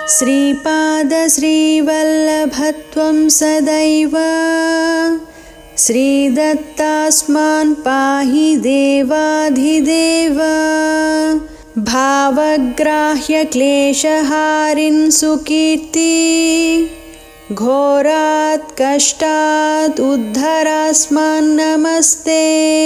श्रीपादश्रीवल्लभत्वं सदैव श्रीदत्तास्मान् पाहि देवाधिदेव भावग्राह्यक्लेशहारिन् सुकीर्ति घोरात् कष्टात् उद्धरास्मान्नमस्ते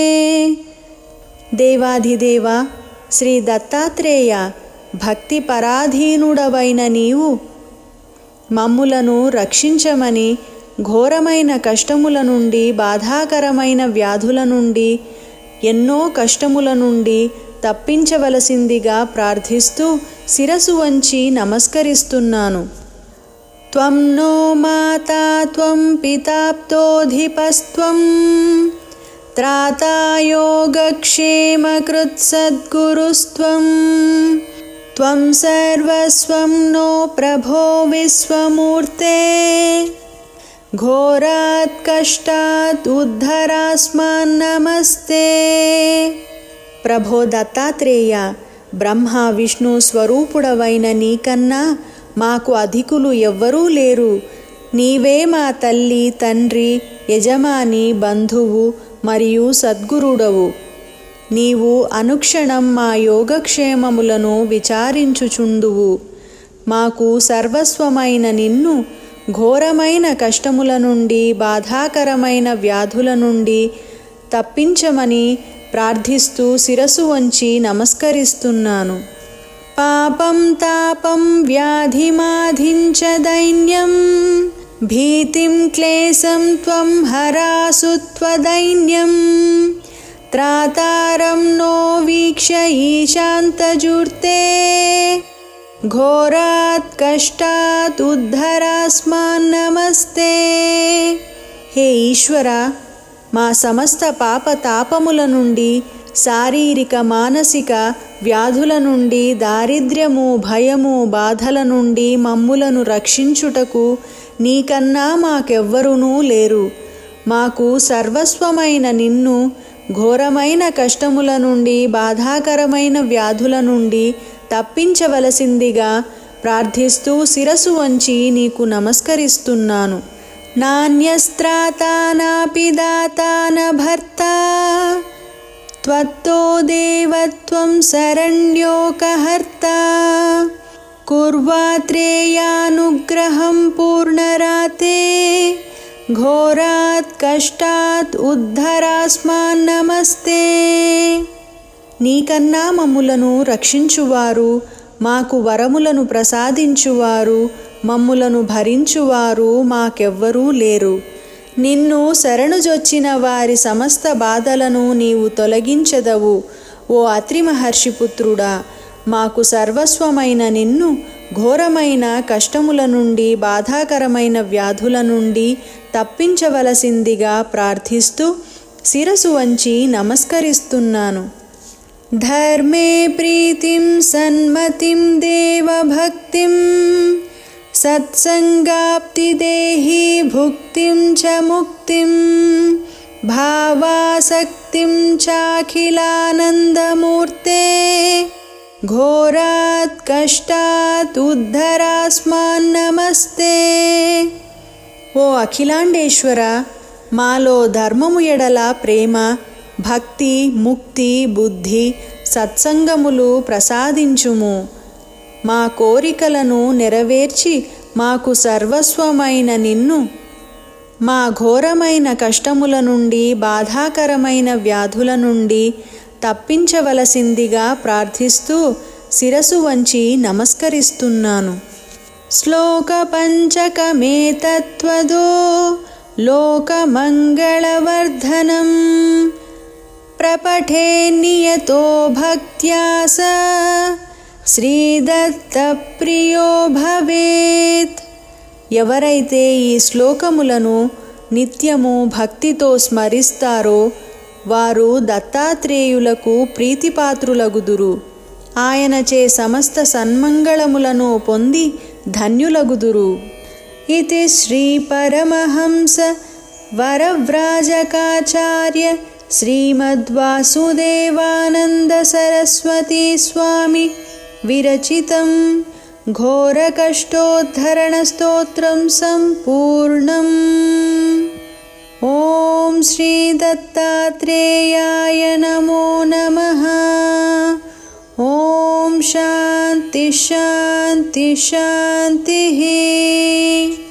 దేవాధిదేవ శ్రీ దత్తాత్రేయ భక్తి పరాధీనుడవైన నీవు మమ్ములను రక్షించమని ఘోరమైన కష్టముల నుండి బాధాకరమైన వ్యాధుల నుండి ఎన్నో కష్టముల నుండి తప్పించవలసిందిగా ప్రార్థిస్తూ శిరసు వంచి నమస్కరిస్తున్నాను త్వం నో మాతా త్వం పితాప్తోధిపస్త్వం त्रातायोगक्षेमकृत्सद्गुरुस्त्वं त्वं सर्वस्वं नो प्रभो विश्वमूर्ते घोरात् कष्टात् उद्धरास्मान्नमस्ते ప్రభో దత్తాత్రేయ బ్రహ్మ విష్ణు స్వరూపుడవైన నీకన్నా మాకు అధికులు ఎవ్వరూ లేరు నీవే మా తల్లి తండ్రి యజమాని బంధువు మరియు సద్గురుడవు నీవు అనుక్షణం మా యోగక్షేమములను విచారించుచుందువు మాకు సర్వస్వమైన నిన్ను ఘోరమైన కష్టముల నుండి బాధాకరమైన వ్యాధుల నుండి తప్పించమని ప్రార్థిస్తూ శిరసు వంచి నమస్కరిస్తున్నాను పాపం తాపం వ్యాధిమాధించ దైన్యం భీతిం క్లేశం త్వం హరాసు త్వదైన్యం త్రాతారం నో వీక్ష ఈశాంతజూర్తే ఘోరాత్ కష్టాత్ ఉద్ధరాస్మాన్నమస్తే హే ఈశ్వర మా సమస్త పాప తాపముల నుండి శారీరక మానసిక వ్యాధుల నుండి దారిద్ర్యము భయము బాధల నుండి మమ్ములను రక్షించుటకు నీకన్నా మాకెవ్వరునూ లేరు మాకు సర్వస్వమైన నిన్ను ఘోరమైన కష్టముల నుండి బాధాకరమైన వ్యాధుల నుండి తప్పించవలసిందిగా ప్రార్థిస్తూ శిరసు వంచి నీకు నమస్కరిస్తున్నాను నాణ్యస్త్రాతా నాపి దాతా న భర్తా त्वत्तो देवत्वं शरण्योकहर्ता कुर्वात्रेयानुग्रहं पूर्णराते घोरात् कष्टात् ఉద్ధరాస్మాన్నమస్తే నీకన్నా మమ్ములను రక్షించువారు మాకు వరములను ప్రసాదించువారు మమ్ములను భరించువారు మాకెవ్వరూ లేరు నిన్ను శరణుజొచ్చిన వారి సమస్త బాధలను నీవు తొలగించదవు ఓ అత్రి మహర్షి పుత్రుడా మాకు సర్వస్వమైన నిన్ను ఘోరమైన కష్టముల నుండి బాధాకరమైన వ్యాధుల నుండి తప్పించవలసిందిగా ప్రార్థిస్తూ శిరసు వంచి నమస్కరిస్తున్నాను ధర్మే ప్రీతిం సన్మతిం దేవభక్తిం సత్సంగాప్తిదేహి భుక్తిం చ ముక్తిం భావాసక్తిం చాఖిలానందమూర్తే ఘోరాత్ కష్టాత్ ఉద్ధరాస్మాన్నమస్తే ఓ అఖిలాండేశ్వర మాలో ధర్మము ఎడల ప్రేమ భక్తి ముక్తి బుద్ధి సత్సంగములు ప్రసాదించుము మా కోరికలను నెరవేర్చి మాకు సర్వస్వమైన నిన్ను మా ఘోరమైన కష్టముల నుండి బాధాకరమైన వ్యాధుల నుండి తప్పించవలసిందిగా ప్రార్థిస్తూ శిరసు వంచి నమస్కరిస్తున్నాను శ్లోక పంచకమేతత్వదో లోకమంగళవర్ధనం ప్రపఠే నియతో భక్త్యా స శ్రీదత్తప్రియో భవేత్ ఎవరైతే ఈ శ్లోకములను నిత్యము భక్తితో స్మరిస్తారో వారు దత్తాత్రేయులకు ప్రీతిపాత్రులగుదురు ఆయనచే సమస్త సన్మంగళములను పొంది ధన్యులగుదురు ఇది శ్రీ పరమహంస వరవ్రాజకాచార్య శ్రీమద్వాసుదేవానంద సరస్వతీ స్వామి విరచితం घोरकष्टोद्धरणस्तोत्रं सम्पूर्णम् ॐ श्रीदत्तात्रेयाय नमो नमः ॐ शान्ति शान्ति शान्तिः